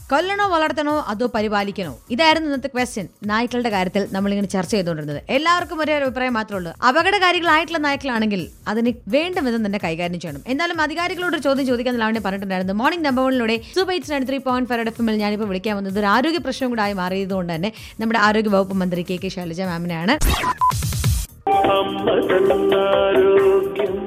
കൊല്ലണോ വളർത്തണോ അതോ പരിപാലിക്കണോ ഇതായിരുന്നു ഇന്നത്തെ ക്വസ്റ്റ്യൻ നായ്ക്കളുടെ കാര്യത്തിൽ നമ്മളിങ്ങനെ ചർച്ച ചെയ്തുകൊണ്ടിരുന്നത് എല്ലാവർക്കും ഒരേ ഒരു അഭിപ്രായം മാത്രമേ ഉള്ളൂ അപകടകാരികളായിട്ടുള്ള നായ്ക്കളാണെങ്കിൽ അതിന് വേണ്ട വിധം തന്നെ കൈകാര്യം ചെയ്യണം എന്നാലും അധികാരികളോട് ഒരു ചോദ്യം ചോദിക്കാൻ ലാവണ്യ പറഞ്ഞിട്ടുണ്ടായിരുന്നു മോർണിംഗ് നമ്പർ വണ്ണിലൂടെ super hits nine three point five F എമ്മിൽ ഞാനിപ്പോൾ വിളിക്കാൻ വന്നത് ഒരു ആരോഗ്യ പ്രശ്നം കൂടെ ആയി മാറിയതുകൊണ്ട് തന്നെ നമ്മുടെ ആരോഗ്യ വകുപ്പ് മന്ത്രി കെ കെ ശൈലജ മാമിനെയാണ് അമ്മ തന്നാരോഗ്യം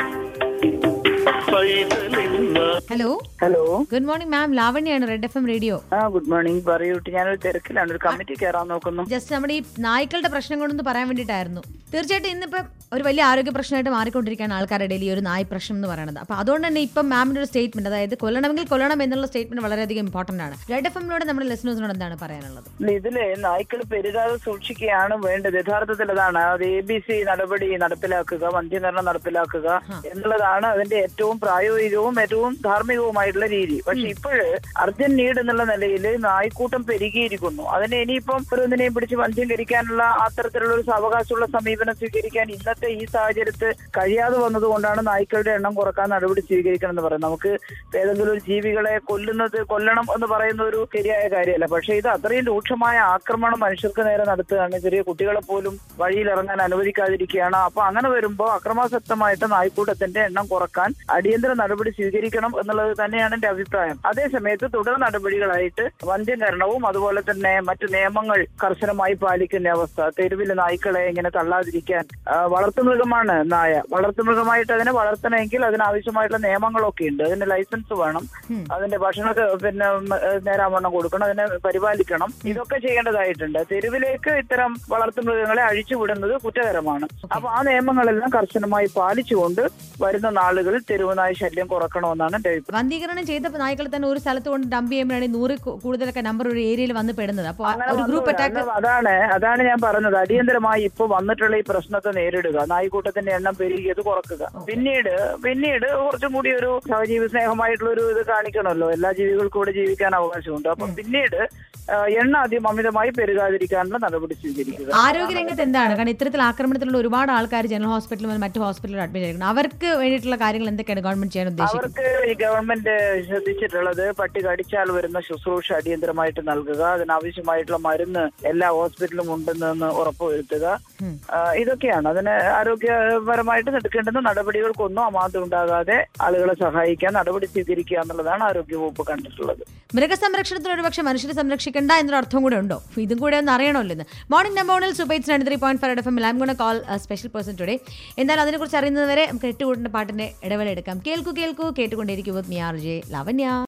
പൈതലിന്ന hello hello good morning ma'am ലാവണ്യാണ് റെഡ് എഫ് എം റേഡിയോ ആ ഗുഡ് മോർണിംഗ് പറയൂ ഞാനൊരു തിരക്കിലാണ് ഒരു കമ്മിറ്റി കയറാൻ നോക്കുന്നു ജസ്റ്റ് നമ്മുടെ ഈ നായ്ക്കളുടെ പ്രശ്നം കൊണ്ടൊന്ന് പറയാൻ വേണ്ടിയിട്ടായിരുന്നു തീർച്ചയായിട്ടും ഇന്നിപ്പം ഒരു വലിയ ആരോഗ്യ പ്രശ്നമായിട്ട് മാറിക്കൊണ്ടിരിക്കുകയാണ് ആൾക്കാരുടെ ഇടയിൽ ഈ ഒരു നായ് പ്രശ്നം എന്ന് പറയുന്നത് അപ്പോൾ അതുകൊണ്ട് തന്നെ ഇപ്പം മാമിന്റെ ഒരു സ്റ്റേറ്റ്മെന്റ് അതായത് കൊല്ലണമെങ്കിൽ കൊല്ലണം എന്നുള്ള സ്റ്റേറ്റ്മെന്റ് വളരെയധികം ഇമ്പോർട്ടന്റ് ആണ് റെഡ് എഫ് എമ്മിലൂടെ നമ്മുടെ ലിസണേഴ്സിനോട് എന്താണ് പറയാനുള്ളത് ഇല്ല, ഇതില് നായ്ക്കൾ പെരുകാതെ സൂക്ഷിക്കുകയാണ് വേണ്ടത് യഥാർത്ഥത്തിൽ അതാണ് അത് എ ബി സി നടപടി നടപ്പിലാക്കുക വന്ധ്യകരണം നടപ്പിലാക്കുക എന്നുള്ളതാണ് അതിന്റെ ഏറ്റവും പ്രായോഗികവും ഏറ്റവും ധാർമ്മികവുമായിട്ടുള്ള രീതി പക്ഷെ ഇപ്പോഴ് അർജന്റ് നീഡ് എന്നുള്ള നിലയിൽ നായ്ക്കൂട്ടം പെരുകിയിരിക്കുന്നു അതിനെ ഇനിയിപ്പം ഓരോന്നിനെയും പിടിച്ച് വന്ധ്യംകരിക്കാനുള്ള അത്തരത്തിലുള്ള ഒരു സാവകാശമുള്ള സമീപനം സ്വീകരിക്കാൻ ഇന്നത്തെ ഈ സാഹചര്യത്തിൽ കഴിയാതെ വന്നതുകൊണ്ടാണ് നായ്ക്കളുടെ എണ്ണം കുറക്കാൻ നടപടി സ്വീകരിക്കണം എന്ന് പറയുന്നത് നമുക്ക് ഏതെങ്കിലും ഒരു ജീവികളെ കൊല്ലുന്നത് കൊല്ലണം എന്ന് പറയുന്ന ഒരു ശരിയായ കാര്യമല്ല പക്ഷേ ഇത് അത്രയും രൂക്ഷമായ ആക്രമണം മനുഷ്യർക്ക് നേരെ നടത്തുകയാണ് ചെറിയ കുട്ടികളെ പോലും വഴിയിൽ ഇറങ്ങാൻ അനുവദിക്കാതിരിക്കുകയാണ് അപ്പൊ അങ്ങനെ വരുമ്പോൾ അക്രമാസക്തമായിട്ട് നായ്ക്കൂട്ടത്തിന്റെ എണ്ണം കുറക്കാൻ അടിയന്തര നടപടി സ്വീകരിക്കണം എന്നുള്ളത് തന്നെയാണ് എന്റെ അഭിപ്രായം അതേസമയത്ത് തുടർ നടപടികളായിട്ട് വന്ധ്യകരണവും അതുപോലെ തന്നെ മറ്റു നിയമങ്ങൾ കർശനമായി പാലിക്കുന്ന അവസ്ഥ തെരുവിൽ നായ്ക്കളെ ഇങ്ങനെ തള്ളാതിരിക്കാൻ ആ, വളർത്തുമൃഗമാണ് നായ വളർത്തുമൃഗമായിട്ട് അതിനെ വളർത്തണമെങ്കിൽ അതിനാവശ്യമായിട്ടുള്ള നിയമങ്ങളൊക്കെ ഉണ്ട് അതിന് ലൈസൻസ് വേണം ഉം. അതിന്റെ ഭക്ഷണ പിന്നെ ഉം, ഏഹ്, നേരാവണ്ണം കൊടുക്കണം അതിനെ പരിപാലിക്കണം ഇതൊക്കെ ചെയ്യേണ്ടതായിട്ടുണ്ട് തെരുവിലേക്ക് ഇത്തരം വളർത്തുമൃഗങ്ങളെ അഴിച്ചുവിടുന്നത് കുറ്റകരമാണ് അപ്പൊ ആ നിയമങ്ങളെല്ലാം കർശനമായി പാലിച്ചുകൊണ്ട് വരുന്ന നാളുകളിൽ തെരുവുനായ ശല്യം കുറക്കണമെന്നാണ് എന്റെ അഭിപ്രായം വന്ധീകരണം ചെയ്ത നായ്ക്കൾ തന്നെ ഒരു സ്ഥലത്ത് കൊണ്ട് ഡംപ് ചെയ്യുമ്പോഴാണ് നൂറ് കു- കൂടുതലൊക്കെ നമ്പർ ഒരു ഏരിയയിൽ വന്ന് പെടുന്നത് അപ്പോൾ അങ്ങനെ ഒരു ഗ്രൂപ്പ് വന്നു. അറ്റാക്ക് അന്ന് അതാണ് അതാണ് ഞാൻ പറഞ്ഞത് അടിയന്തരമായി ഇപ്പൊ വന്നിട്ടുള്ള ഈ പ്രശ്നത്തെ നേരിടുക നായ്ക്കൂട്ടത്തിന്റെ എണ്ണം പെരുകിയത് കുറക്കുക പിന്നീട് പിന്നീട് കുറച്ചും കൂടി ഒരു സഹജീവി സ്നേഹമായിട്ടുള്ള ഒരു ഇത് കാണിക്കണമല്ലോ എല്ലാ ജീവികൾക്കും ഇവിടെ ജീവിക്കാൻ അവകാശമുണ്ട് അപ്പൊ പിന്നീട് ആ, എണ്ണ അധികം അമിതമായി പെരുകാതിരിക്കാനുള്ള നടപടി സ്വീകരിക്കുക ആരോഗ്യരംഗത്ത് എന്താണ് കാരണം ഇത്തരത്തിൽ ആക്രമണത്തിലുള്ള ഒരുപാട് ആൾക്കാർ ജനറൽ ഹോസ്പിറ്റലും മറ്റു ഹോസ്പിറ്റലിലും അഡ്മിറ്റ് ആയിരിക്കണം അവർക്ക് വേണ്ടിയിട്ടുള്ള കാര്യങ്ങൾ എന്തൊക്കെയാണ് ഗവൺമെന്റ് ചെയ്യാൻ ഉദ്ദേശിക്കുന്നത് അവർക്ക് ഈ ഗവൺമെന്റ് ശ്രദ്ധിച്ചിട്ടുള്ളത് പട്ടി കടിച്ചാൽ വരുന്ന ശുശ്രൂഷ അടിയന്തരമായിട്ട് നൽകുക അതിനാവശ്യമായിട്ടുള്ള മരുന്ന് എല്ലാ ഹോസ്പിറ്റലിലും ഉണ്ടെന്ന് ഉറപ്പുവരുത്തുക ഉം. ആ, ഇതൊക്കെയാണ് അതിന് ആരോഗ്യപരമായിട്ട് എടുക്കേണ്ടുന്ന നടപടികൾക്കൊന്നും അമാന്തം ഉണ്ടാകാതെ ആളുകളെ സഹായിക്കാൻ നടപടി സ്വീകരിക്കുക എന്നുള്ളതാണ് ആരോഗ്യവകുപ്പ് കണ്ടിട്ടുള്ളത് മൃഗസംരക്ഷണത്തിന് ഒരുപക്ഷെ മനുഷ്യരെ സംരക്ഷിക്കേണ്ട എന്നൊരു അർത്ഥം കൂടെ ഉണ്ടോ ഇതും കൂടെ ഒന്ന് അറിയണമല്ലോ ഇന്ന് മോർണിംഗ് നമ്പോണിൽ super hits nine three point five F M ഐം ഗുണ കോൾ സ്പെഷ്യൽ പേഴ്സൺ ടുഡേ എന്തായാലും അതിനെക്കുറിച്ച് അറിയുന്നത് വരെ നമുക്ക് എട്ടുകൂട്ടിന്റെ പാട്ടിന്റെ ഇടവേള എടുക്കാം കേൾക്കൂ കേൾക്കൂ കേട്ടുകൊണ്ടേയിരിക്കും വിത്ത് മി ആർ ജെ ലവന്യ